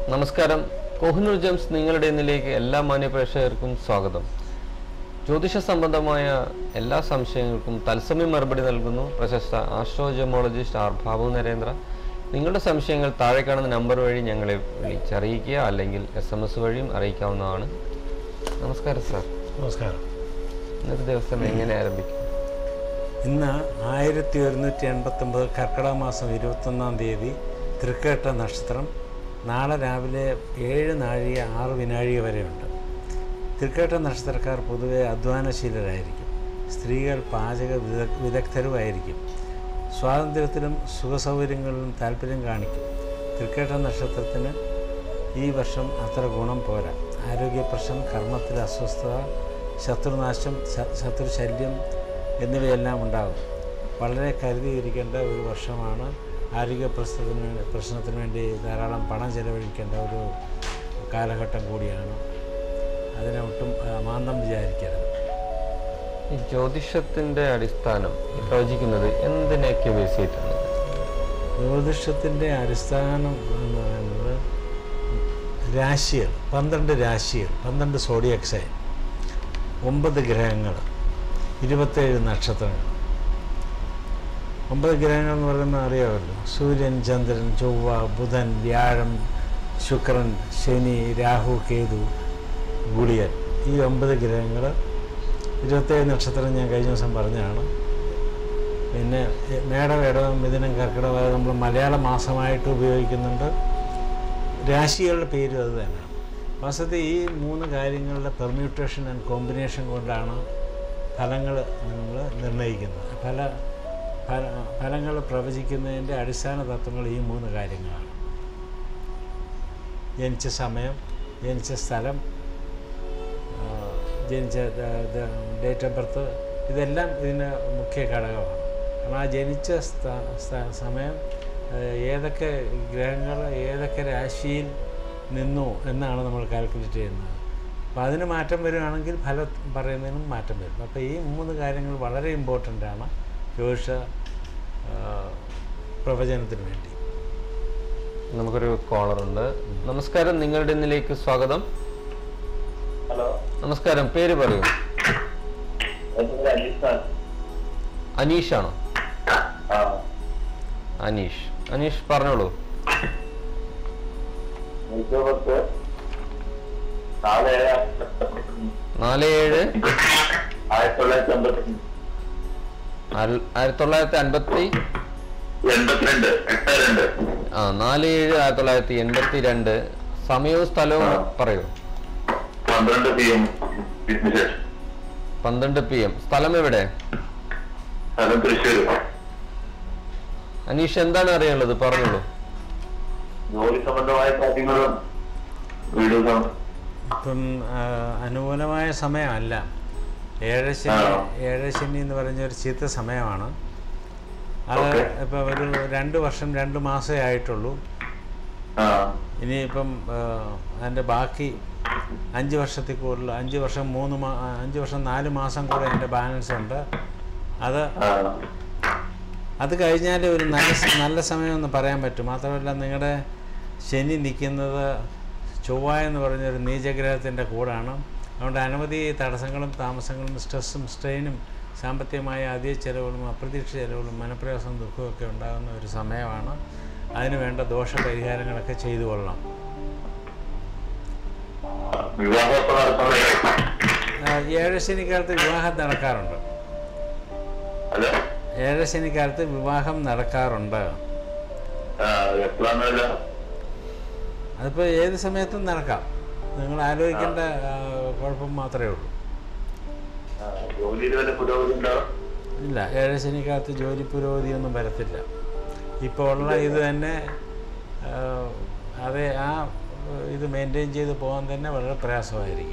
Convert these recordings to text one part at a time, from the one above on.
നമസ്കാരം കോഹിനൂർ ജംസ് നിങ്ങളുടെ ഇന്നിലേക്ക് എല്ലാ മാന്യപ്രേക്ഷകർക്കും സ്വാഗതം ജ്യോതിഷ സംബന്ധമായ എല്ലാ സംശയങ്ങൾക്കും തത്സമയം മറുപടി നൽകുന്നു പ്രശസ്ത ആസ്ട്രോജമോളജിസ്റ്റ് ആർ ബാബു നരേന്ദ്ര നിങ്ങളുടെ സംശയങ്ങൾ താഴെ കാണുന്ന നമ്പർ വഴി ഞങ്ങളെ വിളിച്ചറിയിക്കുക അല്ലെങ്കിൽ എസ് എം എസ് വഴിയും അറിയിക്കാവുന്നതാണ് നമസ്കാരം സാർ നമസ്കാരം ഇന്നത്തെ ദിവസം എങ്ങനെ ആരംഭിക്കും ഇന്ന് ആയിരത്തി ഒരുന്നൂറ്റി എൺപത്തൊമ്പത് കർക്കിടക മാസം ഇരുപത്തൊന്നാം തീയതി തൃക്കേട്ട നക്ഷത്രം നാളെ രാവിലെ ഏഴ് നാഴിക ആറ് വിനാഴിക വരെയുണ്ട് തൃക്കേട്ട നക്ഷത്രക്കാർ പൊതുവെ അധ്വാനശീലരായിരിക്കും സ്ത്രീകൾ പാചക വിദ വിദഗ്ധരുമായിരിക്കും സ്വാതന്ത്ര്യത്തിലും സുഖസൗകര്യങ്ങളിലും താല്പര്യം കാണിക്കും തൃക്കേട്ട നക്ഷത്രത്തിന് ഈ വർഷം അത്ര ഗുണം പോരാ ആരോഗ്യ പ്രശ്നം കർമ്മത്തിൽ അസ്വസ്ഥത ശത്രുനാശം ശ- ശത്രുശല്യം എന്നിവയെല്ലാം ഉണ്ടാകും വളരെ കരുതിയിരിക്കേണ്ട ഒരു വർഷമാണ് ആരോഗ്യ പ്രശ്നത്തിന് വേണ്ടി പ്രശ്നത്തിന് വേണ്ടി ധാരാളം പണം ചെലവഴിക്കേണ്ട ഒരു കാലഘട്ടം കൂടിയാണ് അതിനെ ഒട്ടും ആ, മാന്ദം വിചാരിക്കരുത് ഈ ജ്യോതിഷത്തിന്റെ അടിസ്ഥാനം പ്രവചിക്കുന്നത് എന്തിനൊക്കെ ബേസ് ചെയ്തിട്ടാണ് ജ്യോതിഷത്തിൻ്റെ അടിസ്ഥാനം എന്ന് പറയുന്നത് രാശികൾ പന്ത്രണ്ട് രാശികൾ പന്ത്രണ്ട് സോഡിയക് സൈൻ ഒമ്പത് ഗ്രഹങ്ങൾ ഇരുപത്തേഴ് നക്ഷത്രങ്ങൾ ഒമ്പത് ഗ്രഹങ്ങൾ എന്ന് പറയുന്നത് അറിയാമല്ലോ സൂര്യൻ ചന്ദ്രൻ ചൊവ്വ ബുധൻ വ്യാഴം ശുക്രൻ ശനി രാഹു കേതു ഗുളിയൻ ഈ ഒമ്പത് ഗ്രഹങ്ങൾ ഇരുപത്തേഴ് നക്ഷത്രം ഞാൻ കഴിഞ്ഞ ദിവസം പറഞ്ഞതാണ് പിന്നെ മേടം ഇടവം മിഥുനം കർക്കിടകം അത് നമ്മൾ മലയാള മാസമായിട്ട് ഉപയോഗിക്കുന്നുണ്ട് രാശികളുടെ പേരും അത് തന്നെയാണ് വാസ്തവത്തിൽ ഈ മൂന്ന് കാര്യങ്ങളുടെ പെർമ്യൂട്ടേഷൻ ആൻഡ് കോമ്പിനേഷൻ കൊണ്ടാണ് ഫലങ്ങൾ നമ്മൾ നിർണ്ണയിക്കുന്നത് ഫല ഫല ഫലങ്ങൾ പ്രവചിക്കുന്നതിൻ്റെ അടിസ്ഥാന തത്വങ്ങൾ ഈ മൂന്ന് കാര്യങ്ങളാണ് ജനിച്ച സമയം ജനിച്ച സ്ഥലം ആ, ജനിച്ച ഡേറ്റ് ഓഫ് ബർത്ത് ഇതെല്ലാം ഇതിന് മുഖ്യ ഘടകമാണ് കാരണം ആ ജനിച്ച സ്ഥ- സ്ഥ- സമയം ആ, ഏതൊക്കെ ഗ്രഹങ്ങൾ ഏതൊക്കെ രാശിയിൽ നിന്നു എന്നാണ് നമ്മൾ കാൽക്കുലേറ്റ് ചെയ്യുന്നത് അപ്പോൾ അതിന് മാറ്റം വരികയാണെങ്കിൽ ഫലം പറയുന്നതിനും മാറ്റം വരും അപ്പോൾ ഈ മൂന്ന് കാര്യങ്ങൾ വളരെ ഇമ്പോർട്ടൻ്റ് ആണ് ജ്യോതിഷ ആ, പ്രവചനത്തിന് വേണ്ടി നമുക്കൊരു കോളർ ഉണ്ട് നമസ്കാരം നിങ്ങളുടെ ഇന്നിലേക്ക് സ്വാഗതം ഹലോ നമസ്കാരം പേര് പറയൂ എൻ്റെ പേര് അനീസാണ് അനീഷാണോ ആ അനീഷ് അനീഷ് പറഞ്ഞോളൂ എനിക്ക് പത്ത് നാല് ഏഴ് നാല് ഏഴ് ആയിരത്തി തൊള്ളായിരത്തി അമ്പത്തി ആൽ- ആയിരത്തി തൊള്ളായിരത്തി അൻപത്തി എൺപത്തിരണ്ട് എട്ട് രണ്ട് ആ നാല് ഏഴ് ആയിരത്തി തൊള്ളായിരത്തി എൺപത്തി രണ്ട് സമയവും സ്ഥലവും ആ. പറയൂ പന്ത്രണ്ട് പി എം ശേഷം പന്ത്രണ്ട് പി എം സ്ഥലം എവിടെ സ്ഥലം തൃശ്ശൂർ അനീഷ് എന്താണ് അറിയാനുള്ളത് പറഞ്ഞോളൂ ജോലി സംബന്ധമായ കാര്യങ്ങളും വീട് സം- ഇപ്പം ആ, അനുകൂലമായ സമയമല്ല ഏഴശനി ആണോ? ഏഴശനി എന്ന് പറഞ്ഞ ഒരു ചീത്ത സമയമാണ് അത് ഓക്കേ. ഇപ്പം ഒരു രണ്ട് വർഷം രണ്ട് മാസമേ ആയിട്ടുള്ളൂ ആ ഇനിയിപ്പം ആ, അതിൻ്റെ ബാക്കി അഞ്ച് വർഷത്തിൽ കൂടുതൽ അഞ്ച് വർഷം മൂന്ന് മാ അഞ്ച് വർഷം നാല് മാസം കൂടെ അതിൻ്റെ ബാലൻസ് ഉണ്ട് അത് ആ അത് കഴിഞ്ഞാൽ ഒരു നല്ല സ- നല്ല സമയമെന്ന് പറയാൻ പറ്റും മാത്രമല്ല നിങ്ങളുടെ ശനി നിൽക്കുന്നത് ചൊവ്വ എന്ന് പറഞ്ഞൊരു നീചഗ്രഹത്തിൻ്റെ കൂടാണ് അതുകൊണ്ട് അനവധി തടസ്സങ്ങളും താമസങ്ങളും സ്ട്രെസ്സും സ്ട്രെയിനും സാമ്പത്തികമായ അധിക ചിലവുകളും അപ്രതീക്ഷിത ചിലവുകളും മനപ്രയാസവും ദുഃഖവും ഒക്കെ ഉണ്ടാകുന്ന ഒരു സമയമാണ് അതിന് വേണ്ട ദോഷപരിഹാരങ്ങളൊക്കെ ചെയ്തു കൊള്ളണം വിവാഹം എപ്പോൾ നടത്തുന്നത് ആ, ഏഴശനിക്കാലത്ത് വിവാഹം നടക്കാറുണ്ട് ഹലോ ഏഴശനിക്കാലത്ത് വിവാഹം നടക്കാറുണ്ട് ആ എപ്പോഴാണല്ലോ അതിപ്പോൾ ഏത് സമയത്തും നടക്കാം നിങ്ങൾ ആലോചിക്കേണ്ട ആ, കുഴപ്പം മാത്രമേ ഉള്ളൂ ജോലിയിൽ വല്ല പുരോഗതി ഉണ്ടാവും ഇല്ല ഏഴശനിക്കാലത്ത് ജോലി പുരോഗതിയൊന്നും വരത്തില്ല ഇപ്പോൾ ഉള്ള ഇത് തന്നെ ആ, അത് ആ ഇത് മെയിൻറ്റെയിൻ ചെയ്ത് പോകാൻ തന്നെ വളരെ പ്രയാസമായിരിക്കും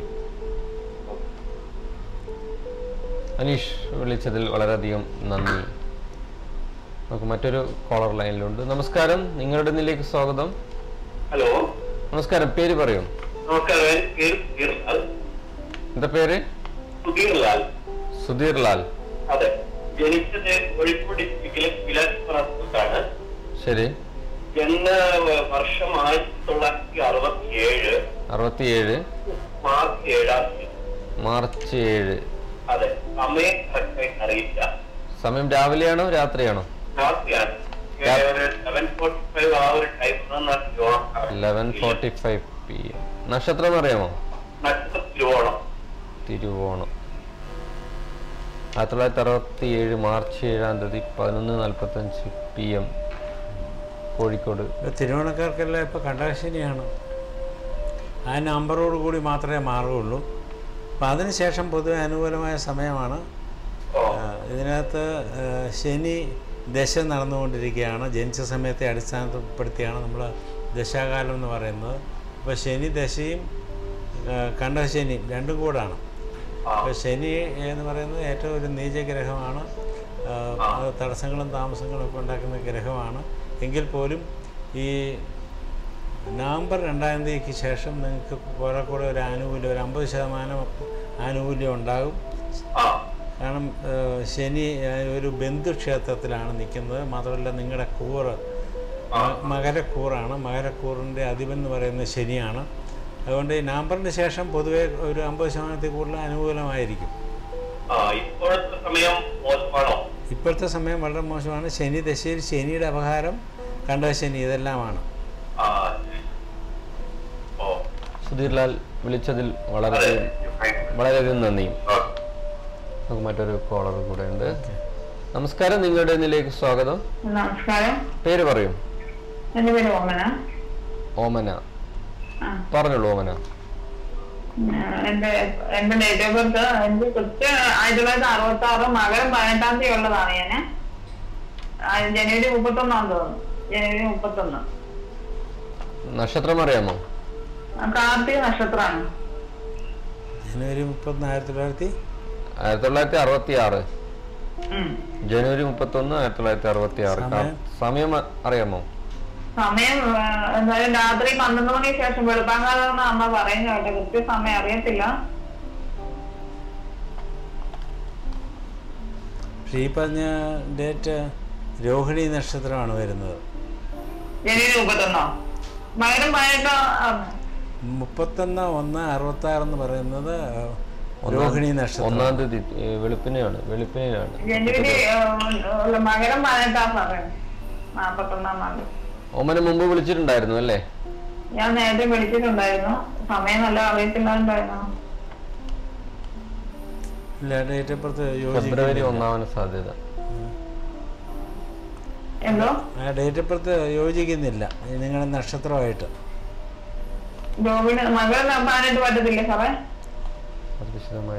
അനീഷ് വിളിച്ചതിൽ വളരെയധികം നന്ദി നമുക്ക് മറ്റൊരു കോളർ ലൈനിലുണ്ട് നമസ്കാരം നിങ്ങളുടെ ഇന്നിലേക്ക് സ്വാഗതം ഹലോ നമസ്കാരം പേര് പറയൂ നമസ്കാരം കീർ- കീർലാൽ. എന്താ പേര് സുധീർലാൽ സുധീർ ലാൽ അതെ ജനിച്ചത് കോഴിക്കോട് ഡിസ്ട്രിക്റ്റിലെ വിലാസ്പുറത്താണ് ശരി ജന്മ വർഷം ആയിരത്തി തൊള്ളായിരത്തി അറുപത്തി ഏഴ് അറുപത്തിയേഴ് മാർച്ച് ഏഴാം തീയതി മാർച്ച് ഏഴ് അതെ സമയം കറക്റ്റായി അറിയില്ല സമയം രാവിലെയാണോ രാത്രിയാണോ രാത്രിയാണ് രാ- ഒരു സെവൻ ഫോർട്ടി ഫൈവ് ആ ഒരു time eleven forty five P M നക്ഷത്രം അറിയാമോ നക്ഷത്ര തിരുവോണം തിരുവോണം ആയിരത്തി തൊള്ളായിരത്തി അറുപത്തി ഏഴ് മാർച്ച് ഏഴാം തീയതി പതിനൊന്ന് നാൽപ്പത്തഞ്ച് പി എം കോഴിക്കോട് ഇപ്പോൾ തിരുവോണക്കാർക്കെല്ലാം ഇപ്പോൾ കണ്ടകശനിയാണ് ആ നമ്പറോട് കൂടി മാത്രമേ മാറുകയുള്ളൂ അപ്പോൾ അതിനുശേഷം പൊതുവെ അനുകൂലമായ സമയമാണ് ഓ ആ, ഇതിനകത്ത് ആ, ശനി ദശ നടന്നുകൊണ്ടിരിക്കുകയാണ് ജനിച്ച സമയത്തെ അടിസ്ഥാനപ്പെടുത്തിയാണ് നമ്മൾ ദശാകാലം എന്ന് പറയുന്നത് അപ്പോൾ ശനി ദശയും ആ, കണ്ടശനിയും രണ്ടും കൂടാണ് ആ അപ്പോൾ ശനി എന്ന് പറയുന്നത് ഏറ്റവും ഒരു നീചഗ്രഹമാണ് ആ, അത് തടസ്സങ്ങളും താമസങ്ങളും ഒക്കെ ഉണ്ടാക്കുന്ന ഗ്രഹമാണ് എങ്കിൽ പോലും ഈ നവംബർ രണ്ടാം തീയതിക്ക് ശേഷം നിങ്ങൾക്ക് കുറെ കൂടെ ഒരു ആനുകൂല്യം ഒരു അമ്പത് ശതമാനം ആനുകൂല്യം ഉണ്ടാകും ആ കാരണം ഏഹ്, ശനി ഏഹ്, ഒരു ബന്ധുക്ഷേത്രത്തിലാണ് നിൽക്കുന്നത് മാത്രമല്ല നിങ്ങളുടെ കൂറ് മ- മകരക്കൂറാണ് മകരക്കൂറിൻ്റെ അധിപൻ എന്ന് പറയുന്നത് ശനിയാണ് അതുകൊണ്ട് ഈ നവംബറിന് ശേഷം പൊതുവെ ഒരു അമ്പത് ശതമാനത്തിൽ കൂടുതൽ അനുകൂലമായിരിക്കും ആ ഇപ്പോഴത്തെ സമയം മോശമാണോ ഇപ്പോഴത്തെ സമയം വളരെ മോശമാണ് ശനി ദശയിൽ ശനിയുടെ അപഹാരം കണ്ട ശനി ഇതെല്ലാമാണ് ആ ഓ സുധീർലാൽ വിളിച്ചതിൽ വളരെ അതെ വളരെയധികം നന്ദി ആ. നമുക്ക് മറ്റൊരു കോളർ കൂടെ ഉണ്ട് നമസ്കാരം നിങ്ങളുടെ ഇതിലേക്ക് സ്വാഗതം നമസ്കാരം പേര് പറയൂ എന്റെ പേര് ഓമന ഓമന ആ. പറഞ്ഞോളൂ ഓമന ഉം, എന്റെ എന്റെ ഡേറ്റ് ഓഫ് ബർത്ത് എനിക്ക് കൃത്യം ആയിരത്തി തൊള്ളായിരത്തി അറുപത്തി ആറ് മകരം പതിനെട്ടാം തീയതി ഉള്ളതാണ് ഞാന് ആ, ജനുവരി മുപ്പത്തൊന്നാന്ന് തോന്നുന്നു ജനുവരി മുപ്പത്തൊന്ന് നക്ഷത്രം അറിയാമോ ആ, കാർത്തിക നക്ഷത്രമാണ് ജനുവരി മുപ്പത്തൊന്ന് ആയിരത്തി തൊള്ളായിരത്തി ആയിരത്തി തൊള്ളായിരത്തി അറുപത്തി ആറ് ഉം. ജനുവരി മുപ്പത്തൊന്ന് ആയിരത്തി തൊള്ളായിരത്തി അറുപത്തി ആറ് സമയം? സമയം അ- അറിയാമോ സമയം ആ, എന്തായാലും രാത്രി പന്ത്രണ്ട് മണിക്ക് ശേഷം വെളുപ്പാങ്കാലം അമ്മ പറയുന്നത് കേട്ടോ കൃത്യ സമയം അറിയത്തില്ല പക്ഷേ ഈ പറഞ്ഞ ഡേറ്റ് രോഹിണി നക്ഷത്രമാണ് വരുന്നത് ജനുവരി മുപ്പത്തൊന്നോ മകരം പതിനെട്ടോ ആ, മുപ്പത്തൊന്ന് ഒന്ന് അറുപത്തി ആറ് എന്ന് പറയുന്നത് രോഹിണി നക്ഷത്രം ഒന്നാം തീയതി ഏ, വെളുപ്പിനെയാണ് വെളുപ്പിനെയാണ് ജനുവരി ആ, ഉള്ള മകരം പതിനെട്ടാം പറയുന്നത് നാപ്പത്തൊന്നാം തീയതി ഓമന മുമ്പ് വിളിച്ചിട്ടുണ്ടായിരുന്നു അല്ലേ ഞാൻ നേരത്തെ വിളിച്ചിട്ടുണ്ടായിരുന്നു സമയം നല്ല അറിയത്തില്ലാണ്ടായിരുന്നു ഇല്ല ഡേറ്റ് ഓഫ് ബർത്ത് ഫെബ്രുവരി യോജിക്കുന്നില്ല ഒന്നാമന് സാധ്യത എന്തോ ആ ഡേറ്റ് ഓഫ് ബർത്ത് യോജിക്കുന്നില്ല ഈ നിങ്ങളുടെ നക്ഷത്രമായിട്ട് ജോബിന് മകരം പതിനെട്ട് പറ്റത്തില്ലേ സാറേ അത് വിശദമായി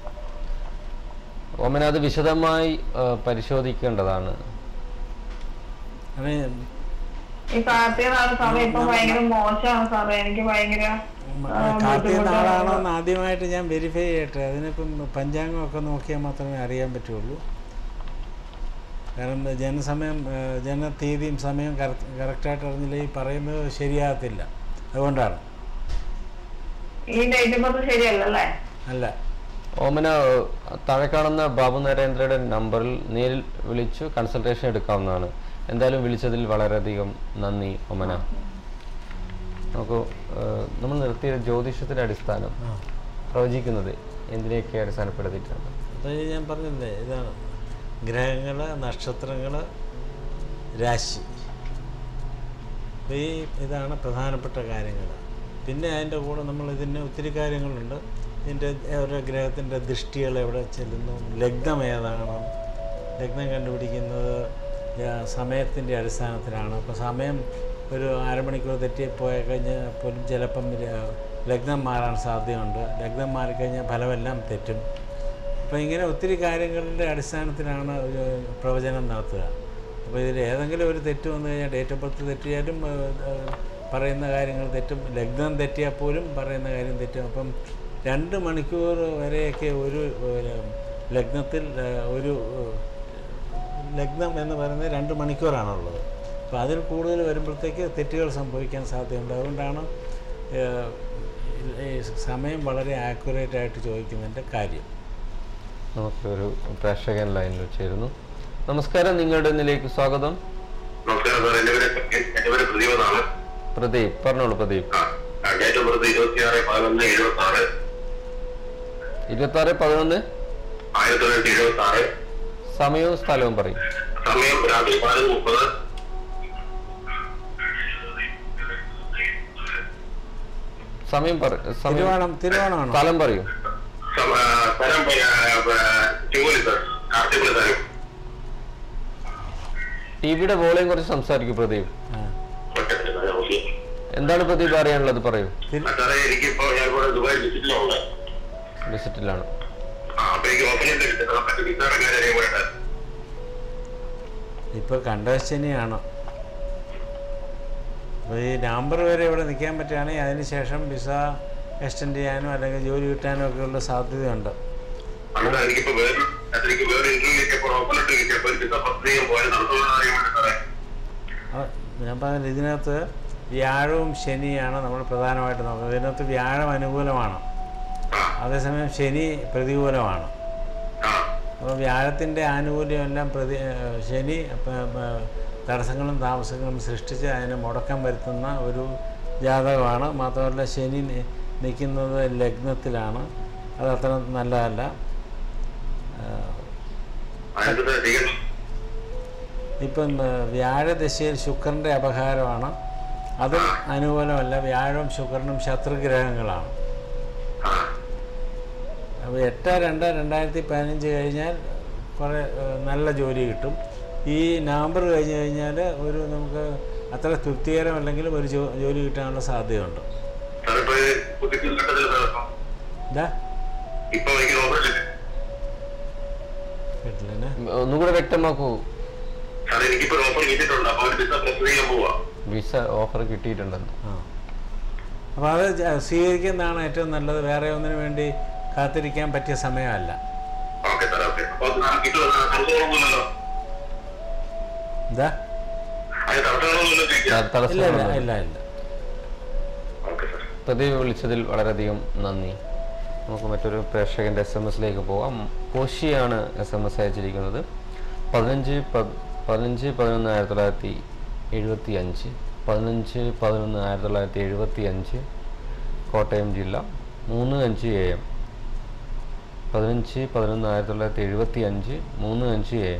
ഓമന അത് വിശദമായി ആ, പരിശോധിക്കേണ്ടതാണ് കാരണം ഈ കാർത്തിക നാള് സമയം ഇപ്പൊ ഭയങ്കര മോശമാണ് സാറേ എനിക്ക് ഭയങ്കര ആ, കാർത്തിക ബുദ്ധിമുട്ടാണ്. നാളാണോ എന്ന് ആദ്യമായിട്ട് ഞാൻ വെരിഫൈ ചെയ്യട്ടെ അതിനിപ്പം പഞ്ചാംഗമൊക്കെ നോക്കിയാൽ മാത്രമേ അറിയാൻ പറ്റുള്ളൂ കാരണം ജനസമയം ആ, ജനതീയതിയും സമയം കറക്റ്റായിട്ട് അറിഞ്ഞില്ലെങ്കിൽ പറയുന്നത് ശരിയാകത്തില്ല അതുകൊണ്ടാണ് ഈ ഡേറ്റ് ബർത്ത് ശരിയല്ലല്ലേ അല്ല ഓമന താഴെ കാണുന്ന ബാബു നരേന്ദ്രയുടെ നമ്പറിൽ നേരിൽ വിളിച്ചു കൺസൾട്ടേഷൻ എടുക്കാവുന്നതാണ് എന്തായാലും വിളിച്ചതിൽ വളരെയധികം നന്ദി ഓമന നമുക്ക് ഏഹ്, നമ്മൾ നിർത്തിയ ജ്യോതിഷത്തിന്റെ അടിസ്ഥാനം ആ പ്രവചിക്കുന്നത് എന്തിനെയൊക്കെ അടിസ്ഥാനപ്പെടുത്തിയിട്ടാണ് അത് ഞാൻ പറഞ്ഞില്ലേ ഇതാണ് ഗ്രഹങ്ങൾ നക്ഷത്രങ്ങൾ രാശി അപ്പോൾ ഈ ഇതാണ് പ്രധാനപ്പെട്ട കാര്യങ്ങൾ പിന്നെ അതിൻ്റെ കൂടെ നമ്മൾ ഇതിന് ഒത്തിരി കാര്യങ്ങളുണ്ട് ഇതിൻ്റെ ഓരോ ഗ്രഹത്തിൻ്റെ ദൃഷ്ടികൾ എവിടെ ചെല്ലുന്നു ലഗ്നം ഏതാണ് ലഗ്നം കണ്ടുപിടിക്കുന്നത് സമയത്തിൻ്റെ അടിസ്ഥാനത്തിലാണ് അപ്പോൾ സമയം ഒരു അരമണിക്കൂർ തെറ്റി പോയി കഴിഞ്ഞാൽ പോലും ചിലപ്പം ല- ലഗ്നം മാറാൻ സാധ്യതയുണ്ട് ലഗ്നം മാറിക്കഴിഞ്ഞാൽ ഫലമെല്ലാം തെറ്റും അപ്പോൾ ഇങ്ങനെ ഒത്തിരി കാര്യങ്ങളുടെ അടിസ്ഥാനത്തിലാണ് ഒരു പ്രവചനം നടത്തുക അപ്പോൾ ഇതിൽ ഏതെങ്കിലും ഒരു തെറ്റ് വന്നു കഴിഞ്ഞാൽ ഡേറ്റ് ഓഫ് ബർത്ത് തെറ്റിയാലും ഏഹ്, ഏഹ്, പറയുന്ന കാര്യങ്ങൾ തെറ്റും ലഗ്നം തെറ്റിയാൽ പോലും പറയുന്ന കാര്യം തെറ്റും അപ്പം രണ്ട് മണിക്കൂർ വരെയൊക്കെ ഒരു ഒരു ലഗ്നത്തിൽ ഏഹ്, ഒരു ഏഹ്, ലഗ്നം എന്ന് പറയുന്നത് രണ്ട് മണിക്കൂറാണുള്ളത് അപ്പോൾ അതിൽ കൂടുതൽ വരുമ്പോഴത്തേക്ക് തെറ്റുകൾ സംഭവിക്കാൻ സാധ്യതയുണ്ട് അതുകൊണ്ടാണ് ഏഹ്, ഈ സമയം വളരെ ആക്യുറേറ്റ് ആയിട്ട് ചോദിക്കുന്നതിൻ്റെ കാര്യം നമുക്ക് ഒരു പ്രേക്ഷകൻ ലൈനിൽ ചേരുന്നു നമസ്കാരം നിങ്ങളുടെ ഇതിലേക്ക് സ്വാഗതം നമസ്കാരം സാർ എൻ്റെ പേര് സത്യൻ എന്റെ പേര് പ്രദീപ് എന്നാണ് പ്രദീപ് പറഞ്ഞോളൂ പ്രദീപ് ആ, ആ, ഡേറ്റ് ഓഫ് ബർത്ത് ഇരുപത്തിയാറ് പതിനൊന്ന് എഴുപത്തി ആറ് ഇരുപത്തി ആറ് പതിനൊന്ന് ആയിരത്തി തൊള്ളായിരത്തി എഴുപത്തി ആറ് സമയവും സ്ഥലവും പറയും സമയം രാത്രി പതിനൊന്ന് മുപ്പത് സമയം പറ സമയം തിരുവോണം തിരുവോണമാണോ സ്ഥലം പറയൂ സമ- ആ, സ്ഥലം ചിങ്ങോലി സാർ കാർത്തികുളി സ്ഥലം ടി വിയുടെ വോളിയം കുറിച്ച് സംസാരിക്കും പ്രദീപ് ആ. ഓക്കെ എന്താണ് പ്രദീപ് അറിയാനുള്ളത് പറയൂ തിരു- സാറേ എനിക്കിപ്പോ ഞാൻ ഇവിടെ ദുബായ് വിസിറ്റിലുണ്ട് വിസിറ്റിലാണ് ആ, അപ്പൊ എനിക്ക് ഓപ്പണിംഗ് കിട്ടുന്നത് മറ്റു വിസായുടെ കാര്യം അറിയാൻ വേണ്ടി ഇപ്പൊ കണ്ടശനിയാണ് അപ്പോൾ ഈ നവംബർ വരെ ഇവിടെ നിൽക്കാൻ പറ്റുകയാണെങ്കിൽ അതിന് ശേഷം വിസ എക്സ്റ്റെൻഡ് ചെയ്യാനോ അല്ലെങ്കിൽ ജോലി കിട്ടാനോ ഒക്കെയുള്ള സാധ്യതയുണ്ട് അവിടെ എനിക്കിപ്പോ വേറെ എനിക്ക് വേറെ ഇന്റർവ്യൂ കിട്ടിയപ്പോൾ ഓപ്പണിട്ട് കിട്ടിയപ്പോൾ ഒരു വിസ പത്ത് ചെയ്യാൻ പോയത് നടത്തുമെന്ന് അറിയാൻ വേണ്ടി സാറേ ആ, ഞാൻ പറഞ്ഞ ഇതിനകത്ത് വ്യാഴവും ശനിയാണ് നമ്മൾ പ്രധാനമായിട്ട് നോക്കുന്നത് ഇതിനകത്ത് വ്യാഴം അനുകൂലമാണ് ആ അതേസമയം ശനി പ്രതികൂലമാണ് ആ അപ്പോൾ വ്യാഴത്തിൻ്റെ ആനുകൂല്യം എല്ലാം പ്രതി ഏഹ് ശനി പ- പ- തടസ്സങ്ങളും താമസങ്ങളും സൃഷ്ടിച്ച് അതിന് മുടക്കം വരുത്തുന്ന ഒരു ജാതകമാണ് മാത്രമല്ല ശനി നി- നിൽക്കുന്നത് ലഗ്നത്തിലാണ് അത് അത്ര നല്ലതല്ല ഏഹ് അതിന്റെ ടിക്കറ്റ് ഇപ്പം ഏഹ് വ്യാഴദശയിൽ ശുക്രൻ്റെ അപഹാരമാണ് അതും അനുകൂലമല്ല വ്യാഴവും ശുക്രനും ശത്രുഗ്രഹങ്ങളാണ് ആ അപ്പോൾ എട്ട് രണ്ട് രണ്ടായിരത്തി പതിനഞ്ച് കഴിഞ്ഞാൽ കുറേ ഏഹ്, നല്ല ജോലി കിട്ടും ഈ നവംബർ കഴിഞ്ഞ് കഴിഞ്ഞാൽ ഒരു നമുക്ക് അത്ര തൃപ്തികരമല്ലെങ്കിലും ഒരു ജോ ജോലി കിട്ടാനുള്ള സാധ്യതയുണ്ട് സാർ ഇപ്പൊ കുട്ടികളിൽ സാർ എന്താ ഇപ്പൊ എനിക്ക് ഓപ്പറേഷൻ കേട്ടില്ലേ ഒന്നുകൂടെ വ്യക്തമാക്കൂ സാർ എനിക്കിപ്പോ ഓഫർ കിട്ടിയിട്ടുണ്ട് അപ്പൊ ഒരു വിസ പ്രസ് ചെയ്യാൻ പോവാ വിസ ഓഫർ കിട്ടിയിട്ടുണ്ടെന്ന് ആ അപ്പോൾ അത് ജ- സ്വീകരിക്കുന്നതാണ് ഏറ്റവും നല്ലത് വേറെ ഒന്നിനു വേണ്ടി കാത്തിരിക്കാൻ പറ്റിയ സമയമല്ല ഓക്കെ സാർ ഓക്കെ അപ്പൊ നാളെ കിട്ടുമോ തടസ്സങ്ങളൊന്നുമില്ലല്ലോ എന്താ അതിന് തടസ്സങ്ങളൊന്നുമില്ല ത- ഇല്ല ഇല്ല തടസ്സങ്ങളൊന്നും ഇല്ല ഇല്ല ഓക്കെ സാർ പ്രദീപ് വിളിച്ചതിൽ വളരെയധികം നന്ദി നമുക്ക് മറ്റൊരു പ്രേക്ഷകന്റെ എസ് എം എസിലേക്ക് പോകാം കോശിയാണ് എസ് എം എസ് അയച്ചിരിക്കുന്നത് പതിനഞ്ച് പ- പതിനഞ്ച് പതിനൊന്ന് ആയിരത്തി തൊള്ളായിരത്തി എഴുപത്തി അഞ്ച് പതിനഞ്ച് പതിനൊന്ന് ആയിരത്തി തൊള്ളായിരത്തി എഴുപത്തി അഞ്ച് കോട്ടയം ജില്ല മൂന്ന് അഞ്ച് എ എം പതിനഞ്ച് പതിനൊന്ന് ആയിരത്തി തൊള്ളായിരത്തി എഴുപത്തി അഞ്ച് മൂന്ന് അഞ്ച് എ എം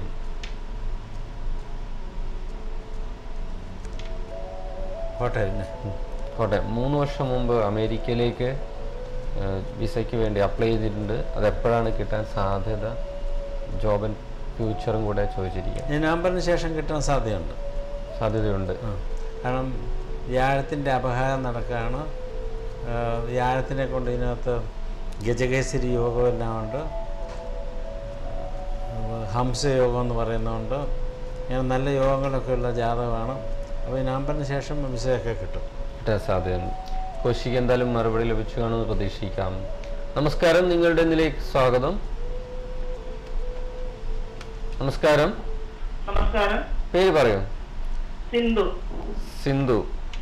കോട്ടയം കോട്ടെ മൂന്ന് വർഷം മുമ്പ് അമേരിക്കയിലേക്ക് ഏഹ്, വിസയ്ക്ക് വേണ്ടി അപ്ലൈ ചെയ്തിട്ടുണ്ട് അത് എപ്പോഴാണ് കിട്ടാൻ സാധ്യത ജോബ് ആൻഡ് ഫ്യൂച്ചറും കൂടെ ചോദിച്ചിരിക്കുക ഈ നവംബറിന് ശേഷം കിട്ടാൻ സാധ്യതയുണ്ട് സാധ്യതയുണ്ട് ആ. കാരണം വ്യാഴത്തിൻ്റെ അപഹാരം നടക്കുകയാണ് ആ, വ്യാഴത്തിനെ കൊണ്ട് ഇതിനകത്ത് ഗജകേസരി യോഗമെല്ലാം ഉണ്ട് ആ, ഹംസയോഗം എന്ന് പറയുന്നതുകൊണ്ട് ഇങ്ങനെ നല്ല യോഗങ്ങളൊക്കെ ഉള്ള ജാതകമാണ് അപ്പോൾ ഈ നവംബറിന് ശേഷം വിസയൊക്കെ കിട്ടും കിട്ടാൻ സാധ്യതയുണ്ട് കോശിക്ക് എന്തായാലും മറുപടി ലഭിച്ചു കാണുമെന്ന് പ്രതീക്ഷിക്കാം നമസ്കാരം നിങ്ങളുടെ ഇതിലേക്ക് സ്വാഗതം നമസ്കാരം നമസ്കാരം പേര് പറയൂ സിന്ധു സിന്ധു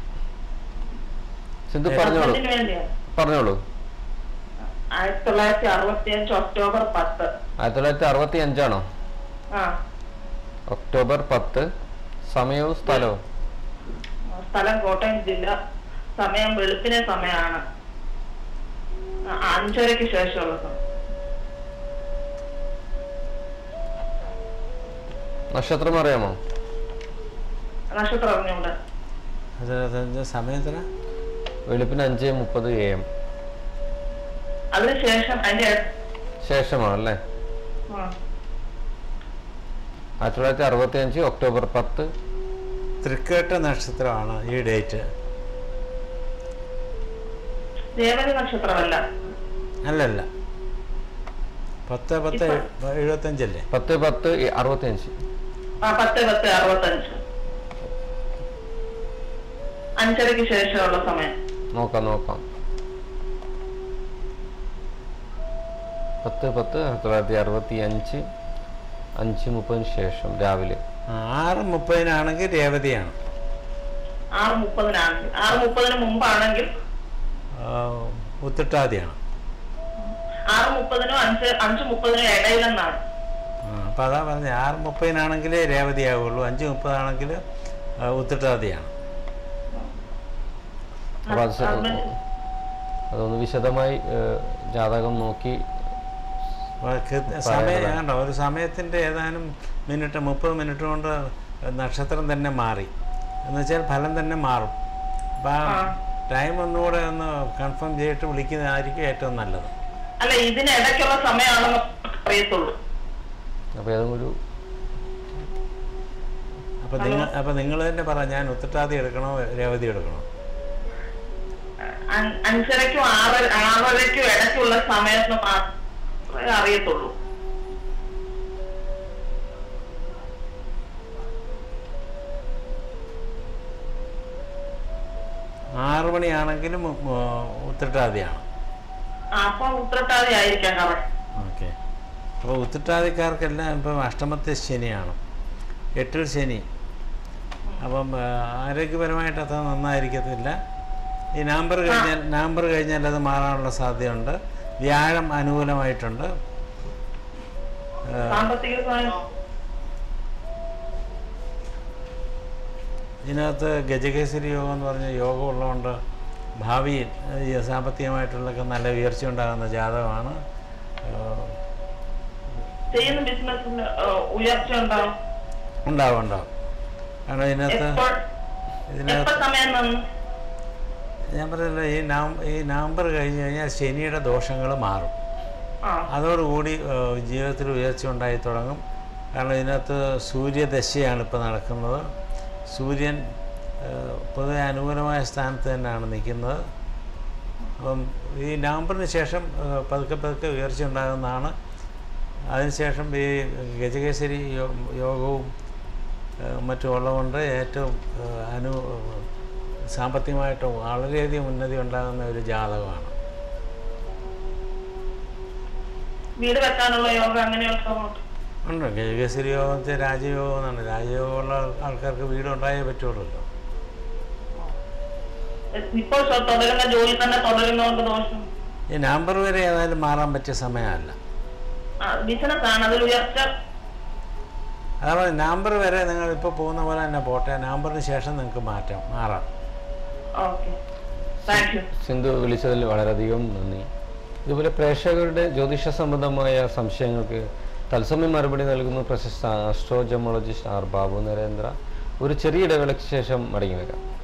സിന്ധു പറഞ്ഞോളൂ ഹസ്ബൻഡിന് വേണ്ടിയാണ് പറഞ്ഞോളൂ ആയിരത്തി തൊള്ളായിരത്തി അറുപത്തി അഞ്ച് ഒക്ടോബർ പത്ത് ആയിരത്തി തൊള്ളായിരത്തി അറുപത്തി അഞ്ചാണോ ആ ഒക്ടോബർ പത്ത് സമയവും സ്ഥലവും സ്ഥലം കോട്ടയം ജില്ല സമയം വെളുപ്പിനെ സമയമാണ് ആ, അഞ്ചരയ്ക്ക് ശേഷമുള്ള സമയം നക്ഷത്രം അറിയാമോ നക്ഷത്രം അറിഞ്ഞുകൂടെ അതിനകത്ത് സമയത്തിന് വെളുപ്പിന് അഞ്ച് മുപ്പത് എ എം അതിനുശേഷം അതിന്റെ ശേഷമാണല്ലേ ആ, ആയിരത്തി തൊള്ളായിരത്തി അറുപത്തി അഞ്ച് ഒക്ടോബർ പത്ത് തൃക്കേട്ട നക്ഷത്രമാണ് ഈ ഡേറ്റ് രേവതി നക്ഷത്രമല്ല അല്ലല്ല പത്ത് പത്ത് എഴുപത്തഞ്ചല്ലേ പത്ത് പത്ത് അറുപത്തി അഞ്ച് ആ പത്ത് പത്ത് അറുപത്തഞ്ച് അഞ്ചരയ്ക്ക് ശേഷമുള്ള സമയം നോക്കാം നോക്കാം പത്ത് പത്ത് ആയിരത്തി തൊള്ളായിരത്തി അറുപത്തി അഞ്ച് അഞ്ച് മുപ്പതിന് ശേഷം രാവിലെ ആ, ആറ് മുപ്പതിനാണെങ്കിൽ രേവതിയാണ് ആറ് മുപ്പതിനാണെങ്കിൽ ആറ് മുപ്പതിന് മുമ്പാണെങ്കിൽ ആ, ഉത്തിട്ടാതിയാണ് ആറ് മുപ്പതിനും അഞ്ച് അഞ്ച് മുപ്പതിനും ഇടയിലെന്നാണ് അപ്പം അതാ പറഞ്ഞത് ആറ് മുപ്പതിനാണെങ്കിൽ രേവതിയാവുള്ളൂ അഞ്ച് മുപ്പതാണെങ്കിൽ ഉത്തിട്ടാതിയാണ് അപ്പോൾ അത് സ- അതൊന്ന് വിശദമായി ഏഹ്, ജാതകം നോക്കി അപ്പോൾ കൃത്യ- സമയം കണ്ടോ ഒരു സമയത്തിൻ്റെ ഏതാനും മിനിറ്റ് മുപ്പത് മിനിറ്റ് കൊണ്ട് നക്ഷത്രം തന്നെ മാറി എന്ന് വെച്ചാൽ ഫലം തന്നെ മാറും അപ്പം ആ ടൈം ഒന്നുകൂടെ ഒന്ന് കൺഫേം ചെയ്തിട്ട് വിളിക്കുന്നതായിരിക്കും ഏറ്റവും നല്ലത് അല്ല ഇതിനിടയ്ക്കുള്ള സമയമാണെന്ന് അറിയത്തുള്ളൂ അപ്പോൾ ഏതെങ്കിലും ഒരു അപ്പം നിങ്ങൾ അപ്പം നിങ്ങൾ തന്നെ പറ ഞാൻ ഉത്തട്ടാതി എടുക്കണോ രേവതി എടുക്കണോ അ- അഞ്ചരയ്ക്കും ആറ് ആറരയ്ക്കും ഇടയ്ക്കുള്ള സമയത്ത് മാത്രമേ അറിയത്തുള്ളൂ ആറ് മണിയാണെങ്കിലും ഉം, ഉത്രട്ടാതിയാണ് ആ, അപ്പൊ ഉത്രട്ടാതി ആയിരിക്കാം കറക്റ്റ് ഓക്കെ അപ്പോൾ ഉത്രട്ടാതിക്കാർക്കെല്ലാം ഇപ്പം അഷ്ടമത്തെ ശനിയാണ് എട്ടിൽ ശനി അപ്പം ആ, ആരോഗ്യപരമായിട്ട് അത് നന്നായിരിക്കത്തില്ല ഈ നവംബർ കഴിഞ്ഞാൽ നവംബർ കഴിഞ്ഞാൽ അത് മാറാനുള്ള സാധ്യതയുണ്ട് വ്യാഴം അനുകൂലമായിട്ടുണ്ട് സാമ്പത്തിക സമയം ഇതിനകത്ത് ഗജകേസരി യോഗം എന്ന് പറഞ്ഞ യോഗം ഉള്ളതുകൊണ്ട് ഭാവിയിൽ ഈ സാമ്പത്തികമായിട്ടുള്ളൊക്കെ നല്ല ഉയർച്ച ഉണ്ടാകുന്ന ജാതകമാണ് ഏഹ് ചെയ്യുന്ന ബിസിനസ്സിന് ഉയർച്ച ഉണ്ടാവും ഉണ്ടാവും ഉണ്ടാവും കാരണം ഇതിനകത്ത് എപ്പോൾ ഇതിനകത്ത് എപ്പോ സമയം നിന്ന് ഞാൻ പറഞ്ഞല്ലോ ഈ നവം ഈ നവംബർ കഴിഞ്ഞ് കഴിഞ്ഞാൽ ശനിയുടെ ദോഷങ്ങൾ മാറും ആ അതോടുകൂടി ഏഹ്, ജീവിതത്തിൽ ഉയർച്ച ഉണ്ടായി തുടങ്ങും കാരണം ഇതിനകത്ത് സൂര്യദശയാണ് ഇപ്പോൾ നടക്കുന്നത് സൂര്യൻ ഏഹ്, പൊതുവെ അനുകൂലമായ സ്ഥാനത്ത് തന്നെയാണ് നിൽക്കുന്നത് അപ്പം ഈ നവംബറിന് ശേഷം ഏഹ്, പതുക്കെ പതുക്കെ ഉയർച്ച ഉണ്ടാകുന്നതാണ് അതിനുശേഷം ഈ ഗജകേസരി യോ- യോഗവും ഏഹ്, മറ്റും ഉള്ളതുകൊണ്ട് ഏറ്റവും ഏഹ്, അനു സാമ്പത്തികമായിട്ട് വളരെയധികം ഉന്നതി ഉണ്ടാകുന്ന ഒരു ജാതകമാണ് വീട് വെക്കാനുള്ള യോഗം അങ്ങനെയുള്ള ഉണ്ട് ഗജകേസരി യോഗത്തെ രാജയോഗം എന്നാണ് രാജയോഗമുള്ള ആൾക്കാർക്ക് വീട് ഉണ്ടായേ പറ്റുള്ളൂ ഇപ്പോൾ തുടരുന്ന ജോലി തന്നെ തുടരുന്നതുകൊണ്ട് ദോഷം ഈ നവംബർ വരെ ഏതായാലും മാറാൻ പറ്റിയ സമയമല്ല ബിസിനസ് ആണ് അതിൽ ഉയർച്ച അതാണ് നവംബർ വരെ നിങ്ങൾ ഇപ്പോൾ പോകുന്ന പോലെ തന്നെ പോട്ടെ നവംബറിന് ശേഷം നിങ്ങൾക്ക് മാറ്റാം മാറാം ഓക്കെ താങ്ക് യു സിന്ധു വിളിച്ചതിൽ വളരെയധികം നന്ദി ഇതുപോലെ പ്രേക്ഷകരുടെ ജ്യോതിഷ സംബന്ധമായ സംശയങ്ങൾക്ക് തത്സമയം മറുപടി നൽകുന്ന പ്രശസ്ത ആസ്ട്രോജമോളജിസ്റ്റ് ആർ ബാബു നരേന്ദ്ര ഒരു ചെറിയ ഇടവേളയ്ക്ക് ശേഷം മടങ്ങി വരാം